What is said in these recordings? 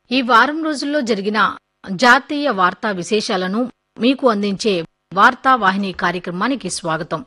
ఈ వారం రోజుల్లో జరిగిన జాతీయ వార్తా విశేషాలను మీకు అందించే వార్తా వాహిని కార్యక్రమానికి స్వాగతం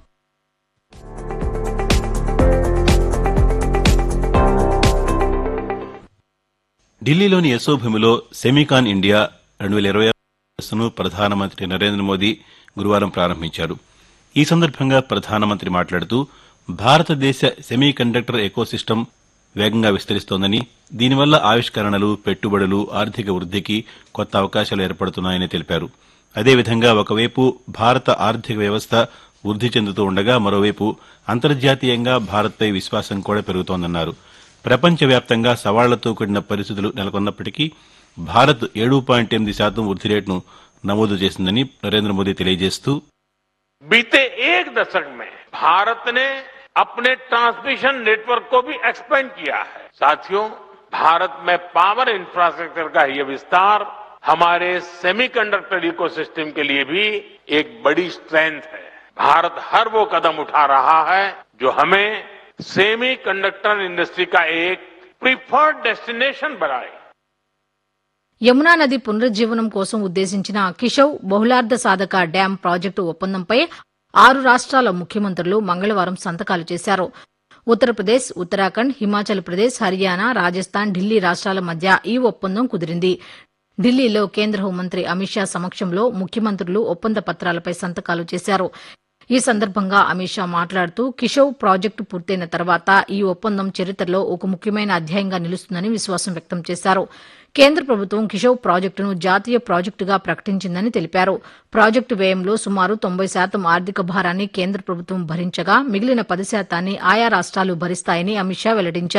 ఢిల్లీలోని యశోభూమిలో సెమీకాన్ ఇండియా రెండు వేల ఇరవై సదస్సును ప్రధానమంత్రి నరేంద్ర మోదీ గురువారం ప్రారంభించారు ఈ సందర్భంగా ప్రధానమంత్రి మాట్లాడుతూ భారతదేశ సెమీ కండక్టర్ ఎకోసిస్టమ్ వేగంగా విస్తరిస్తోందని దీనివల్ల ఆవిష్కరణలు పెట్టుబడులు ఆర్థిక వృద్ధికి కొత్త అవకాశాలు ఏర్పడుతున్నాయని తెలిపారు అదేవిధంగా ఒకవైపు భారత ఆర్థిక వ్యవస్థ వృద్ధి చెందుతూ ఉండగా మరోవైపు అంతర్జాతీయంగా భారత్పై విశ్వాసం కూడా పెరుగుతోందన్నారు ప్రపంచవ్యాప్తంగా సవాళ్లతో కూడిన పరిస్థితులు నెలకొన్నప్పటికీ భారత్ ఏడు పాయింట్ ఎనిమిది శాతం వృద్ధి రేటును నమోదు చేసిందని నరేంద్ర మోదీ తెలియజేస్తూ बीते एक दशक में भारत ने अपने ट्रांसमिशन नेटवर्क को भी एक्सपेंड किया है साथियों भारत में पावर इंफ्रास्ट्रक्चर का ये विस्तार हमारे सेमीकंडक्टर इकोसिस्टम के लिए भी एक बड़ी स्ट्रेंथ है भारत हर वो कदम उठा रहा है जो हमें सेमी कंडक्टर इंडस्ट्री का एक प्रिफर्ड डेस्टिनेशन बनाए యమునా నది పునరుజ్జీవనం కోసం ఉద్దేశించిన కిషవ్ బహుళార్ధ సాధక డ్యాం ప్రాజెక్టు ఒప్పందంపై ఆరు రాష్ట్రాల ముఖ్యమంత్రులు మంగళవారం సంతకాలు చేశారు ఉత్తరప్రదేశ్ ఉత్తరాఖండ్ హిమాచల్ ప్రదేశ్ హర్యానా రాజస్థాన్ ఢిల్లీ రాష్ట్రాల మధ్య ఈ ఒప్పందం కుదిరింది ఢిల్లీలో కేంద్ర హోంమంత్రి అమిత్ షా సమక్షంలో ముఖ్యమంత్రులు ఒప్పంద పత్రాలపై సంతకాలు చేశారు ఈ సందర్భంగా అమిత్ షా మాట్లాడుతూ కిషోవ్ ప్రాజెక్టు పూర్తయిన తర్వాత ఈ ఒప్పందం చరిత్రలో ఒక ముఖ్యమైన అధ్యాయంగా నిలుస్తుందని విశ్వాసం వ్యక్తం చేశారు కేంద్ర ప్రభుత్వం కిషోవ్ ప్రాజెక్టును జాతీయ ప్రాజెక్టుగా ప్రకటించిందని తెలిపారు ప్రాజెక్టు వ్యయంలో సుమారు తొంభై శాతం ఆర్థిక భారాన్ని కేంద్ర ప్రభుత్వం భరించగా మిగిలిన పది శాతాన్ని ఆయా రాష్ట్రాలు భరిస్తాయని అమిత్ షా వెల్లడించారు